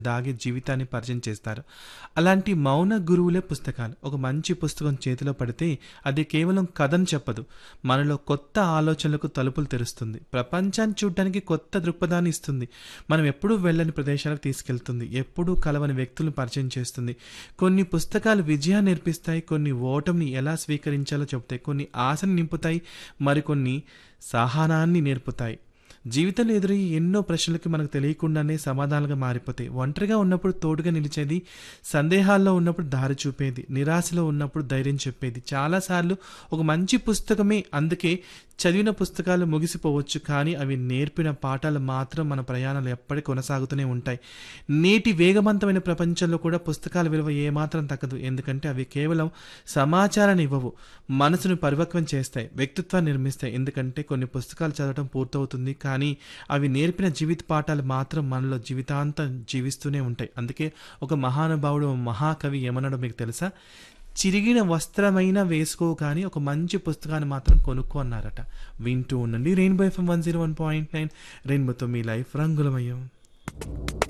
దాగే జీవితాన్ని పరిచయం చేస్తారు అలాంటి మౌన గురువులే పుస్తకాలు ఒక మంచి పుస్తకం చేతిలో పడితే అది కేవలం కథను చెప్పదు మనలో కొత్త ఆలోచనలకు తలుపులు తెరుస్తుంది ప్రపంచాన్ని చూడడానికి కొత్త దృక్పథాన్ని ఇస్తుంది మనం ఎప్పుడూ వెళ్ళని ప్రదేశాలకు తీసుకెళ్తుంది ఎప్పుడూ కలవని వ్యక్తులను పరిచయం చేస్తుంది కొన్ని పుస్తకాలు విజయాన్ని నేర్పిస్తాయి కొన్ని ఓటమిని ఎలా స్వీకరించాలో చెబుతాయి కొన్ని ఆశను నింపుతాయి మరికొన్ని సహనాన్ని నేర్పుతాయి జీవితంలో ఎదురయ్యే ఎన్నో ప్రశ్నలకి మనకు తెలియకుండానే సమాధానాలుగా మారిపోతాయి ఒంటరిగా ఉన్నప్పుడు తోడుగా నిలిచేది సందేహాల్లో ఉన్నప్పుడు దారి చూపేది నిరాశలో ఉన్నప్పుడు ధైర్యం చెప్పేది చాలాసార్లు ఒక మంచి పుస్తకమే అందుకే చదివిన పుస్తకాలు ముగిసిపోవచ్చు కానీ అవి నేర్పిన పాఠాలు మాత్రం మన ప్రయాణాలు ఎప్పటికీ కొనసాగుతూనే ఉంటాయి నేటి వేగవంతమైన ప్రపంచంలో కూడా పుస్తకాల విలువ ఏమాత్రం తగ్గదు ఎందుకంటే అవి కేవలం సమాచారాన్ని ఇవ్వవు మనసును పరిపక్వం చేస్తాయి వ్యక్తిత్వాన్ని నిర్మిస్తాయి ఎందుకంటే కొన్ని పుస్తకాలు చదవడం పూర్తవుతుంది కానీ అవి నేర్పిన జీవిత పాఠాలు మాత్రం మనలో జీవితాంతం జీవిస్తూనే ఉంటాయి అందుకే ఒక మహానుభావుడు ఓ మహాకవి ఏమన్నాడో మీకు తెలుసా చిరిగిన వస్త్రమైన వేసుకో కానీ ఒక మంచి పుస్తకాన్ని మాత్రం కొనుక్కో అన్నారట వింటూ ఉండండి rainbow FM one zero one point nine రెయిన్బోతో మీ లైఫ్ రంగులమయం